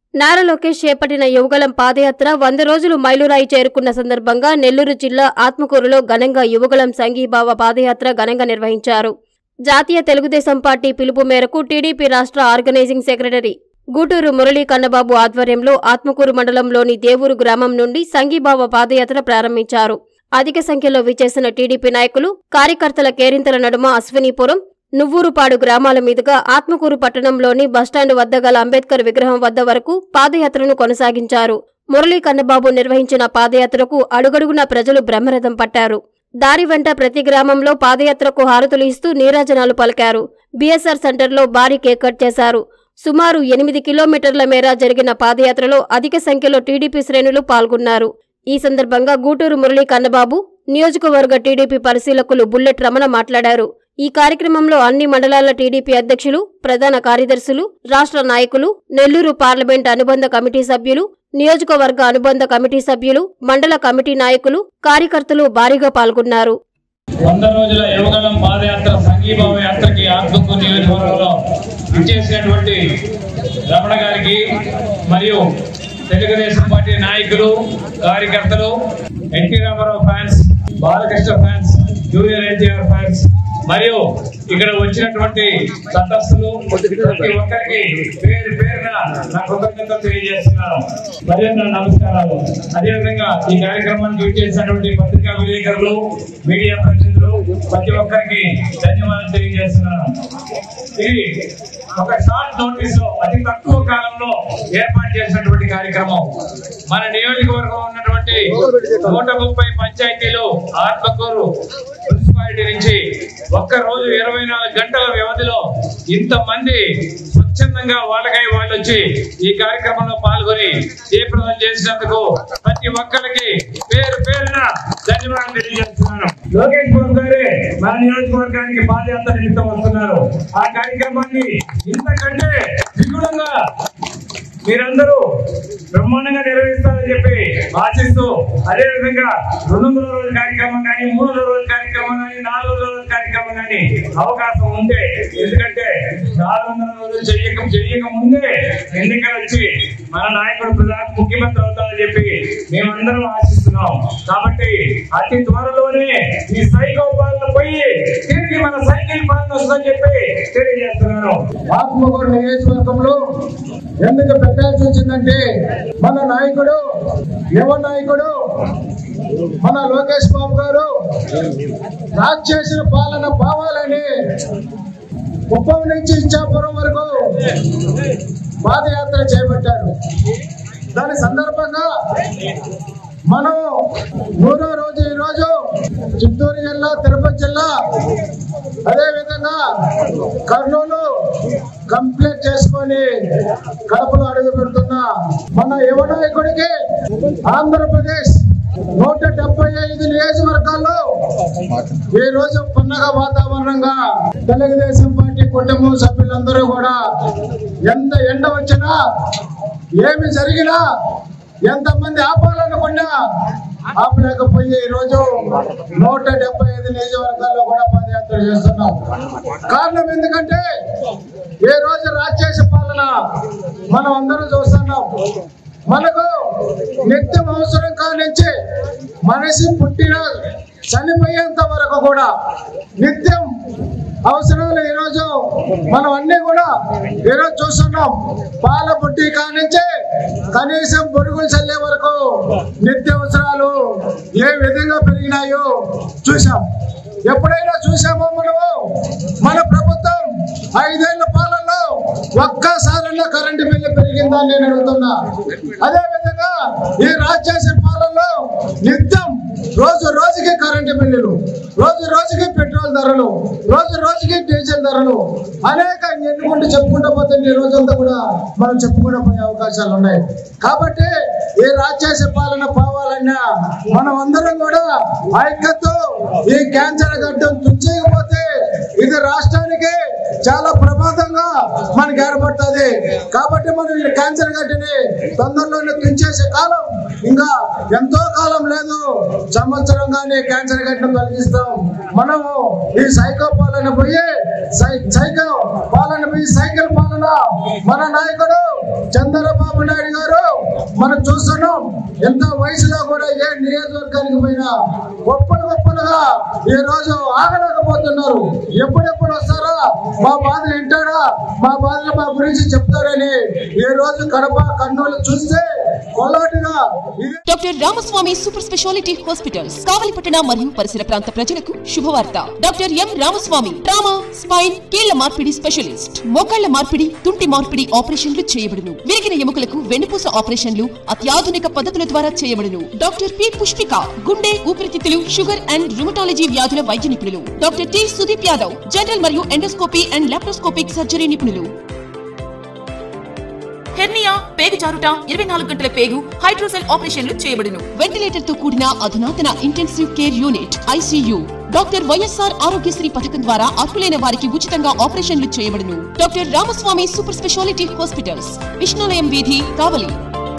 నారా లోకేష్ చేపట్టిన యువగలం పాదయాత్ర వంద రోజులు మైలురాయి చేరుకున్న సందర్భంగా నెల్లూరు జిల్లా ఆత్మకూరులో ఘనంగా యువగలం సంఘీభావ పాదయాత్ర ఘనంగా నిర్వహించారు జాతీయ తెలుగుదేశం పార్టీ పిలుపు మేరకు టీడీపీ రాష్ట్ర ఆర్గనైజింగ్ సెక్రటరీ గూటూరు మురళీ కన్నబాబు ఆధ్వర్యంలో ఆత్మకూరు మండలంలోని దేవూరు గ్రామం నుండి సంఘీభావ పాదయాత్ర ప్రారంభించారు అధిక సంఖ్యలో విచ్చేసిన టీడీపీ నాయకులు కార్యకర్తల కేరింతల నడుమ అశ్వినీపురం నువ్వూరుపాడు గ్రామాల మీదుగా ఆత్మకూరు పట్టణంలోని బస్టాండ్ వద్ద గల అంబేద్కర్ విగ్రహం వద్ద వరకు పాదయాత్రను కొనసాగించారు మురళీ కన్నబాబు నిర్వహించిన పాదయాత్రకు అడుగడుగునా ప్రజలు బ్రహ్మరథం పట్టారు దారి వెంట ప్రతి గ్రామంలో పాదయాత్రకు హారతులు ఇస్తూ నీరాజనాలు పలికారు బీఎస్ఆర్ సెంటర్లో భారీ కేక్ కట్ చేశారు సుమారు ఎనిమిది కిలోమీటర్ల మేర జరిగిన పాదయాత్రలో అధిక సంఖ్యలో టీడీపీ శ్రేణులు పాల్గొన్నారు ఈ సందర్భంగా గూటూరు మురళీ కన్నబాబు నియోజకవర్గ టీడీపీ పరిశీలకులు బుల్లెట్ రమణ మాట్లాడారు ఈ కార్యక్రమంలో అన్ని మండలాల టీడీపీ అధ్యక్షులు ప్రధాన కార్యదర్శులు రాష్ట్ర నాయకులు నెల్లూరు పార్లమెంట్ అనుబంధ కమిటీ సభ్యులు నియోజకవర్గ అనుబంధ కమిటీ సభ్యులు మండల కమిటీ నాయకులు కార్యకర్తలు భారీగా పాల్గొన్నారు వంద రోజుల యువగలం పాదయాత్ర సంఘీభావ యాత్రకి ఆత్మకూరు నియోజకవర్గంలో ఇచ్చేసినటువంటి రమణ గారికి మరియు తెలుగుదేశం పార్టీ నాయకులు కార్యకర్తలు NT Rama Rao fans Balakrishna fans junior NTR fans మరియు ఇక్కడ వచ్చినటువంటి సదస్సులు ప్రతి ఒక్కరికి పేరు పేరున నా కృతజ్ఞతలు తెలియజేస్తున్నాను మరియు నా నమస్కారాలు అదేవిధంగా ఈ కార్యక్రమానికి విచ్చేసినటువంటి పత్రికా విలేకరులు మీడియా ప్రతినిధులు ప్రతి ఒక్కరికి ధన్యవాదాలు తెలియజేస్తున్నాను ఇది ఒక షార్ట్ నోటీస్ లో అతి తక్కువ కాలంలో ఏర్పాటు చేసినటువంటి కార్యక్రమం మన నియోజకవర్గం ఉన్నటువంటి నూట ముప్పై పంచాయతీలు ఆత్మకూరు మున్సిపాలిటీ నుంచి ఒక్క రోజు ఇరవై నాలుగు గంటల వ్యవధిలో ఇంతమంది స్వచ్ఛందంగా వాళ్ళకై వాళ్ళు వచ్చి ఈ కార్యక్రమంలో పాల్గొని జయప్రదం చేసినందుకు ప్రతి ఒక్కరికి పేరు పేరున ధన్యవాదాలు తెలియజేస్తున్నాను లోకేష్ బాబు గారే మన నియోజకవర్గానికి పాదయాత్ర నిమిత్తం వస్తున్నారు ఆ కార్యక్రమాన్ని ఇంతకంటే విగుణంగా మీరందరూ బ్రహ్మాండంగా నిర్వహిస్తారని చెప్పి ఆశిస్తూ అదే విధంగా రెండు వందల రోజుల కార్యక్రమం కానీ మూడు వందల రోజుల కార్యక్రమం కానీ నాలుగు వందల రోజుల కార్యక్రమం కానీ అవకాశం ఉంటే ఎందుకంటే నాలుగు వందల రోజులు చెయ్యక చెయ్యక ముందే ఎన్నికలు వచ్చి మన నాయకుడు ప్రధాన ముఖ్యమంత్రి అవుతారని చెప్పి మేమందరం ఆశిస్తున్నాం కాబట్టి అతి త్వరలోనే ఈ సైకో పాలన పోయి తిరిగి మన సైకిల్ పాలన వస్తుందని చెప్పి తెలియజేస్తున్నాను ఆత్మకూరు నియోజకవర్గంలో ఎందుకు పెట్టాల్సి వచ్చిందంటే మన నాయకుడు యువ నాయకుడు మన లోకేష్ బాబు గారు రాక్షసిన పాలన పోవాలని కుప్పం నుంచి ఇచ్చాపురం వరకు పాదయాత్ర చేపట్టారు దాని సందర్భంగా మనం మూడో రోజు ఈ రోజు చిత్తూరు జిల్లా తిరుపతి జిల్లా అదే విధంగా కర్నూలు కంప్లీట్ చేసుకొని కడపలో అడుగు పెడుతున్న మన యువ నాయకుడికి ఆంధ్రప్రదేశ్ నూట డెబ్బై ఐదు నియోజకవర్గాల్లో ఈ రోజు పండగ వాతావరణంగా తెలుగుదేశం పార్టీ కుటుంబం సభ్యులందరూ కూడా ఎంత ఎండ వచ్చినా ఏమి జరిగినా ఎంతమంది ఆపాలనుకున్నా ఆపలేకపోయి ఈ రోజు నూట డెబ్బై ఐదు నియోజకవర్గాల్లో కూడా పాదయాత్ర చేస్తున్నాం కారణం ఎందుకంటే ఈ రోజు రాజేష పాలన మనం అందరం చూస్తున్నాం మనకు నిత్యం అవసరం కానించి మనిషి పుట్టిన చనిపోయేంత వరకు కూడా నిత్యం అవసరాలు ఈరోజు మనం అన్ని కూడా ఈరోజు చూస్తున్నాం పాల పుట్టి కానించి కనీసం పొరుగులు చల్లే వరకు నిత్యావసరాలు ఏ విధంగా పెరిగినాయో చూసాం ఎప్పుడైనా చూసామో మనము మన ప్రభుత్వం ఐదేళ్ల పాలనలో ఒక్కసారన్నా కరెంటు బిల్లు పెరిగిందా అని నేను అడుగుతున్నా అదే విధంగా ఈ రాజ్యాస పాలనలో నిత్యం రోజు రోజుకి కరెంటు బిల్లులు రోజు రోజుకి పెట్రోల్ ధరలు రోజు రోజుకి డీజిల్ ధరలు అనేక ఎన్నుకుంటూ చెప్పుకుంటూ పోతే ఈ రోజంతా కూడా మనం చెప్పుకుంటూ పోయే అవకాశాలు ఉన్నాయి కాబట్టి ఈ రాజ్యాస పాలన పోవాలన్నా మనం అందరం కూడా ఐక్యతో ఈ క్యాన్సర్ గడ్డం తుంచేయకపోతే ఇది రాష్ట్రానికి చాలా ప్రమాదంగా మనకి ఏర్పడుతుంది కాబట్టి మనం ఈ క్యాన్సర్ గడ్డని తొందరలోనే తుంచేసే కాలం ఇంకా ఎంతో కాలం లేదు సంవత్సరం కానీ క్యాన్సర్ గడ్డం కలిగిస్తాం మనము ఈ సైకో పాలన పోయి సై- సైకో పాలన పోయి సైకిల్ పాలన మన నాయకుడు చంద్రబాబు నాయుడు గారు మనం చూస్తున్నాం ఎంత వయసులో కూడా ఏ నియోజకవర్గానికి పోయినా గొప్పలు గొప్పలుగా ఈ రోజు ఆగలేకపోతున్నారు ఎప్పుడెప్పుడు వస్తారా మా బాధలు వింటాడా మా బాధలు మా గురించి చెప్తారని ఈ రోజు కడప కర్నూలు చూస్తే కొల్లాటిగా ఇది doctor Ramaswamy super speciality hospitals కావలిపట్టణ మరియు పరిసర ప్రాంత ప్రజలకు శుభవార్త doctor M Ramaswamy trauma spine కీళ్ల మార్పిడి స్పెషలిస్ట్ మోకాళ్ల మార్పిడి తుంటి మార్పిడి ఆపరేషన్లు చేయబడును విరిగిన ఎముకలకు వెన్నుపూస ఆపరేషన్లు అత్యాధునిక పద్ధతుల ద్వారా చేయబడును డాక్టర్ పి పుష్పిక గుండె ఊపిరితిత్తులు షుగర్ అండ్ రుమటాలజీ వ్యాధుల వైద్య నిపుణులు doctor T Sudeep Yadav general మరియు ఎండోస్కోపీ అండ్ లాప్రోస్కోపిక్ సర్జరీ నిపుణులు హెర్నియా పేగు జారుట ఇరవై నాలుగు గంటల పేగు హైడ్రోసెల్ ఆపరేషన్లు చేయబడును వెంటిలేటర్ తో కూడిన అధునాతన intensive care unit ICU doctor YSR Aarogyasri పథకం ద్వారా అర్హులైన వారికి ఉచితంగా ఆపరేషన్లు చేయబడును doctor Ramaswamy super speciality hospitals Vishnulayam వీధి కావలి